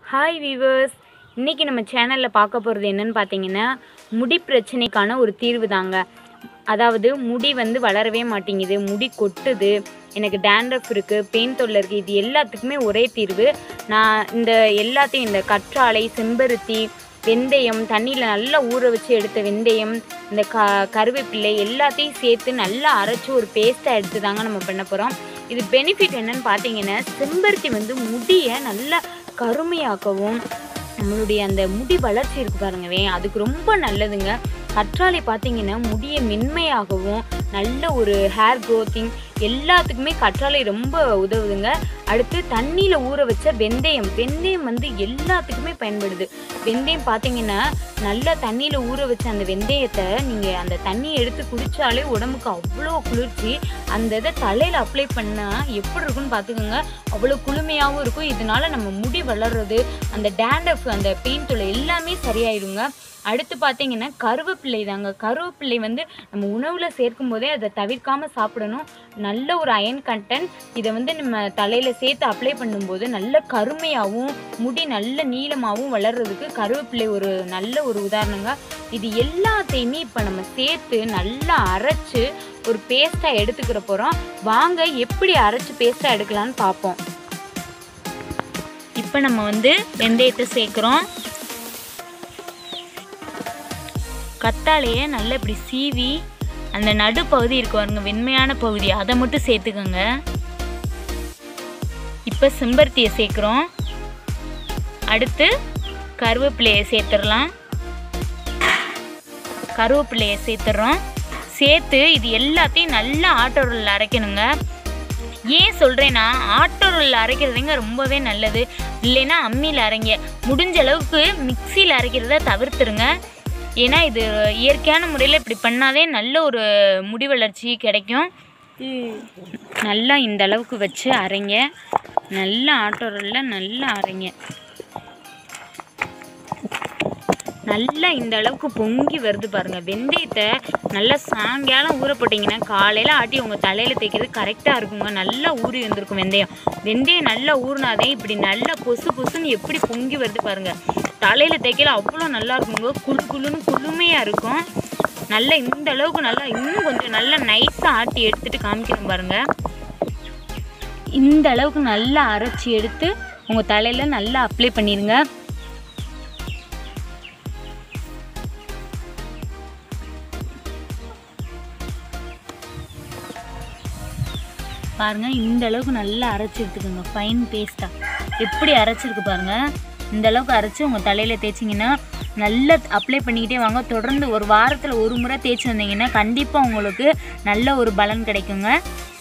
hi viewers இன்றைக்கி நம்ம சேனலில் பார்க்க போகிறது என்னன்னு பார்த்தீங்கன்னா முடி பிரச்சனைக்கான ஒரு தீர்வு தாங்க அதாவது முடி வந்து வளரவே மாட்டேங்குது முடி கொட்டுது எனக்கு டேண்ட்ரஃப் இருக்குது பெயின் தொல்லை இருக்குது இது எல்லாத்துக்குமே ஒரே தீர்வு நான் இந்த எல்லாத்தையும் இந்த கற்றாழை செம்பருத்தி வெந்தயம் தண்ணியில் நல்லா ஊற வச்சு எடுத்த வெந்தயம் இந்த க கருவேப்பிள்ளை எல்லாத்தையும் சேர்த்து நல்லா அரைச்சி ஒரு பேஸ்ட்டாக எடுத்து தாங்க நம்ம பண்ண போகிறோம் இது பெனிஃபிட் என்னன்னு பார்த்தீங்கன்னா செம்பருத்தி வந்து முடியை நல்லா கருமையாக்கவும் நம்மளுடைய அந்த முடி வளர்ச்சி இருக்கு பாருங்கவே அதுக்கு ரொம்ப நல்லதுங்க கற்றாழை பார்த்தீங்கன்னா முடியை மென்மையாகவும் நல்ல ஒரு ஹேர் க்ரோத்திங் எல்லாத்துக்குமே கற்றாழை ரொம்ப உதவுதுங்க அடுத்து தண்ணியில் ஊற வச்ச வெந்தயம் வெந்தயம் வந்து எல்லாத்துக்குமே பயன்படுது வெந்தயம் பார்த்தீங்கன்னா நல்லா தண்ணியில் ஊற வச்ச அந்த வெந்தயத்தை நீங்கள் அந்த தண்ணியை எடுத்து குடித்தாலே உடம்புக்கு அவ்வளோ குளிர்ச்சி அந்த இதை தலையில் அப்ளை பண்ணால் எப்படி இருக்குன்னு பார்த்துக்கோங்க அவ்வளோ குளுமையாகவும் இருக்கும் இதனால நம்ம முடி வளர்றது அந்த டேண்டஃப் அந்த பெயின் தொல்லை எல்லாமே சரியாயிடுங்க அடுத்து பார்த்தீங்கன்னா கருவேப்பிள்ளை தாங்க கருவேப்பிள்ளை வந்து நம்ம உணவில் சேர்க்கும் போதே அதை தவிர்க்காமல் சாப்பிடணும் நல்ல ஒரு அயன் கண்டென்ட் இதை வந்து நம்ம தலையில் சேர்த்து அப்ளை பண்ணும்போது நல்ல கருமையாகவும் முடி நல்ல நீளமாகவும் வளர்றதுக்கு கருவேப்பிள்ளை ஒரு நல்ல ஒரு உதாரணங்க இது எல்லாத்தையுமே இப்போ நம்ம சேர்த்து நல்லா அரைச்சு ஒரு பேஸ்ட்டாக எடுத்துக்கிற போகிறோம் வாங்க எப்படி அரைச்சு பேஸ்ட்டாக எடுக்கலான்னு பார்ப்போம் இப்போ நம்ம வந்து வெந்தயத்தை சேர்க்குறோம் கத்தாழையை நல்லா இப்படி சீவி அந்த நடுப்பகுதி இருக்கு பாருங்க வெண்மையான பகுதி அதை மட்டும் சேர்த்துக்கோங்க இப்போ செம்பருத்தியை சேர்க்குறோம் அடுத்து கருவேப்பிலையை சேர்த்துடலாம் கருவேப்பிலையை சேர்த்துறோம் சேர்த்து இது எல்லாத்தையும் நல்லா ஆட்டோரில் அரைக்கணுங்க ஏன் சொல்கிறேன்னா ஆட்டோரில் அரைக்கிறதுங்க ரொம்பவே நல்லது இல்லைன்னா அம்மியில் அரைங்க முடிஞ்ச அளவுக்கு மிக்சியில் அரைக்கிறத தவிர்த்துருங்க ஏன்னா இது இயற்கையான முறையில் இப்படி பண்ணாதே நல்ல ஒரு முடி வளர்ச்சி கிடைக்கும் நல்லா இந்த அளவுக்கு வச்சு அரைங்க நல்லா ஆட்டோரில் நல்லா அரைங்க நல்லா இந்த அளவுக்கு பொங்கி வருது பாருங்க வெந்தயத்தை நல்லா சாயங்காலம் ஊற போட்டிங்கன்னா காலையில் ஆட்டி உங்கள் தலையில் தேய்க்கிறது கரெக்டாக இருக்குங்க நல்லா ஊறி வந்திருக்கும் வெந்தயம் வெந்தயம் நல்லா ஊறினாதே இப்படி நல்லா பொசு பொசுன்னு எப்படி பொங்கி வருது பாருங்க தலையில் தேய்க்கல அவ்வளோ நல்லா இருக்குங்க குளு குளுன்னு குளுமையாக இருக்கும் நல்லா இந்த அளவுக்கு நல்லா இன்னும் கொஞ்சம் நல்லா நைஸாக ஆட்டி எடுத்துட்டு காமிக்கணும் பாருங்க இந்த அளவுக்கு நல்லா அரைச்சி எடுத்து உங்கள் தலையில் நல்லா அப்ளை பண்ணிடுங்க பாருங்க இந்த அளவுக்கு நல்லா அரைச்சி எடுத்துக்கோங்க ஃபைன் பேஸ்ட்டாக எப்படி அரைச்சிருக்கு பாருங்க இந்த அளவுக்கு அரைச்சி உங்கள் தலையில் தேய்ச்சிங்கன்னா நல்லா அப்ளை பண்ணிக்கிட்டே வாங்க தொடர்ந்து ஒரு வாரத்தில் ஒரு முறை தேய்ச்சி வந்தீங்கன்னா கண்டிப்பாக உங்களுக்கு நல்ல ஒரு பலன் கிடைக்குங்க